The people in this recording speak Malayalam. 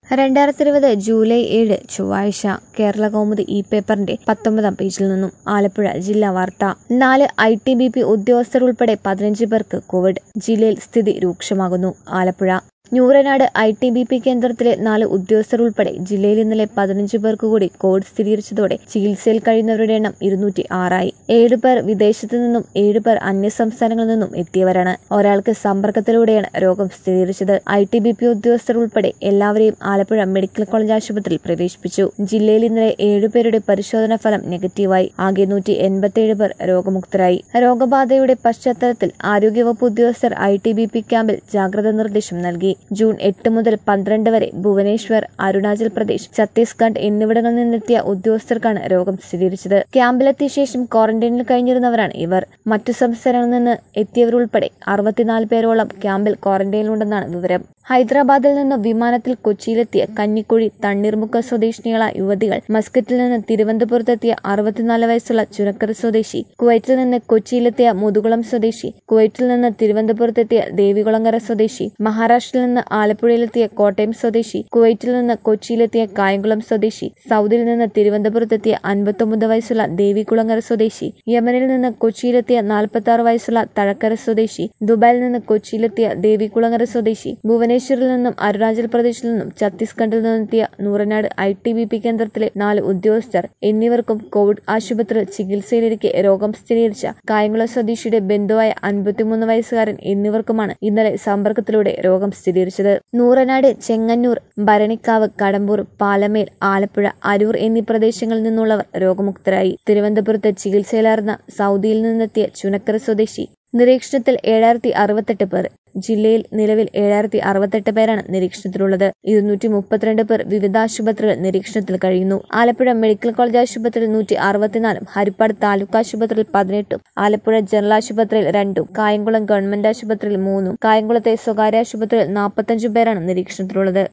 രണ്ടായിരത്തി ഇരുപത് ജൂലൈ ഏഴ് ചൊവ്വാഴ്ച കേരള കൗമുദി ഇ പേപ്പറിന്റെ പത്തൊമ്പതാം പേജിൽ നിന്നും ആലപ്പുഴ ജില്ലാ വാർത്ത നാല് ഐ ടി ബി പി ഉദ്യോഗസ്ഥർ ഉൾപ്പെടെ പതിനഞ്ച് പേർക്ക് കോവിഡ് ജില്ലയിൽ സ്ഥിതി രൂക്ഷമാകുന്നു Alappuzha Nooranad I T B P കേന്ദ്രത്തിലെ നാല് ഉദ്യോഗസ്ഥർ ഉൾപ്പെടെ ജില്ലയിൽ ഇന്നലെ പതിനഞ്ച് പേർക്ക് കൂടി കോവിഡ് സ്ഥിരീകരിച്ചതോടെ ചികിത്സയിൽ കഴിയുന്നവരുടെ എണ്ണം ഇരുന്നൂറ്റി ആറായി ഏഴ് പേർ വിദേശത്തു നിന്നും ഏഴ് പേർ അന്യ സംസ്ഥാനങ്ങളിൽ നിന്നും എത്തിയവരാണ് ഒരാൾക്ക് സമ്പർക്കത്തിലൂടെയാണ് രോഗം സ്ഥിരീകരിച്ചത് ഐ ടി ബി പി ഉദ്യോഗസ്ഥർ ഉൾപ്പെടെ എല്ലാവരെയും ആലപ്പുഴ മെഡിക്കൽ കോളേജ് ആശുപത്രിയിൽ പ്രവേശിപ്പിച്ചു ജില്ലയിൽ ഇന്നലെ ഏഴുപേരുടെ പരിശോധനാ ഫലം നെഗറ്റീവായി ആകെ നൂറ്റി എൺപത്തിയേഴ് പേർ രോഗമുക്തരായി രോഗബാധയുടെ പശ്ചാത്തലത്തിൽ ആരോഗ്യവകുപ്പ് ഉദ്യോഗസ്ഥർ ഐ ടി ബി പി ക്യാമ്പിൽ ജാഗ്രതാ നിർദ്ദേശം നൽകി ജൂൺ എട്ട് മുതൽ പന്ത്രണ്ട് വരെ ഭുവനേശ്വർ അരുണാചൽ പ്രദേശ് ഛത്തീസ്ഗഡ് എന്നിവിടങ്ങളിൽ നിന്നെത്തിയ ഉദ്യോഗസ്ഥർക്കാണ് രോഗം സ്ഥിരീകരിച്ചത് ക്യാമ്പിലെത്തിയ ശേഷം ക്വാറന്റൈനിൽ കഴിഞ്ഞിരുന്നവരാണ് ഇവർ മറ്റു സംസ്ഥാനങ്ങളിൽ നിന്ന് എത്തിയവരുൾപ്പെടെ അറുപത്തിനാല് പേരോളം ക്യാമ്പിൽ ക്വാറന്റൈനിലുണ്ടെന്നാണ് വിവരം ഹൈദരാബാദിൽ നിന്ന് വിമാനത്തിൽ കൊച്ചിയിലെത്തിയ കഞ്ഞിക്കുഴി തണ്ണീർമുക്ക സ്വദേശിനികളായ യുവതികൾ മസ്കറ്റിൽ നിന്ന് തിരുവനന്തപുരത്തെത്തിയ അറുപത്തിനാല് വയസ്സുള്ള ചുനക്കര സ്വദേശി കുവൈറ്റിൽ നിന്ന് കൊച്ചിയിലെത്തിയ മുതുകുളം സ്വദേശി കുവൈറ്റിൽ നിന്ന് തിരുവനന്തപുരത്തെത്തിയ ദേവികുളങ്ങര സ്വദേശി മഹാരാഷ്ട്രയിൽ നിന്ന് ആലപ്പുഴയിലെത്തിയ കോട്ടയം സ്വദേശി കുവൈറ്റിൽ നിന്ന് കൊച്ചിയിലെത്തിയ കായംകുളം സ്വദേശി സൗദിയിൽ നിന്ന് തിരുവനന്തപുരത്തെത്തിയ അൻപത്തൊമ്പത് വയസ്സുള്ള ദേവികുളങ്ങര സ്വദേശി യമനിൽ നിന്ന് കൊച്ചിയിലെത്തിയ നാൽപ്പത്തി ആറ് വയസ്സുള്ള തഴക്കര സ്വദേശി ദുബായിൽ നിന്ന് കൊച്ചിയിലെത്തിയ ദേവികുളങ്ങര സ്വദേശി ഭുവനേശ്വറിൽ നിന്നും അരുണാചൽ പ്രദേശിൽ നിന്നും ഛത്തീസ്ഗഡിൽ നിന്നെത്തിയ Nooranad I T B P കേന്ദ്രത്തിലെ നാല് ഉദ്യോഗസ്ഥർ എന്നിവർക്കും കോവിഡ് ആശുപത്രിയിൽ ചികിത്സയിലിരിക്കെ രോഗം സ്ഥിരീകരിച്ച കായംകുളം സ്വദേശിയുടെ ബന്ധുവായ അൻപത്തിമൂന്ന് വയസ്സുകാരൻ എന്നിവർക്കുമാണ് ഇന്നലെ സമ്പർക്കത്തിലൂടെ രോഗം സ്ഥിരീകരിച്ചത് നൂറനാട് ചെങ്ങന്നൂർ ഭരണിക്കാവ് കടമ്പൂർ പാലമേൽ ആലപ്പുഴ അരൂർ എന്നീ പ്രദേശങ്ങളിൽ നിന്നുള്ളവർ രോഗമുക്തരായി തിരുവനന്തപുരത്ത് ചികിത്സയിലായിരുന്ന സൗദിയിൽ നിന്നെത്തിയ ചുനക്കര സ്വദേശി നിരീക്ഷണത്തിൽ ഏഴായിരത്തി അറുപത്തെട്ട് പേർ ജില്ലയിൽ നിലവിൽ ഏഴായിരത്തി അറുപത്തെട്ട് പേരാണ് നിരീക്ഷണത്തിലുള്ളത് ഇരുന്നൂറ്റി മുപ്പത്തിരണ്ട് പേർ വിവിധ ആശുപത്രികൾ നിരീക്ഷണത്തിൽ കഴിയുന്നു ആലപ്പുഴ മെഡിക്കൽ കോളേജ് ആശുപത്രിയിൽ നൂറ്റി അറുപത്തിനാലും ഹരിപ്പാട് താലൂക്ക് ആശുപത്രിയിൽ പതിനെട്ടും ആലപ്പുഴ ജനറൽ ആശുപത്രിയിൽ രണ്ടും കായംകുളം ഗവൺമെന്റ് ആശുപത്രിയിൽ മൂന്നും കായംകുളത്തെ സ്വകാര്യ ആശുപത്രിയിൽ നാൽപ്പത്തഞ്ചും പേരാണ് നിരീക്ഷണത്തിലുള്ളത്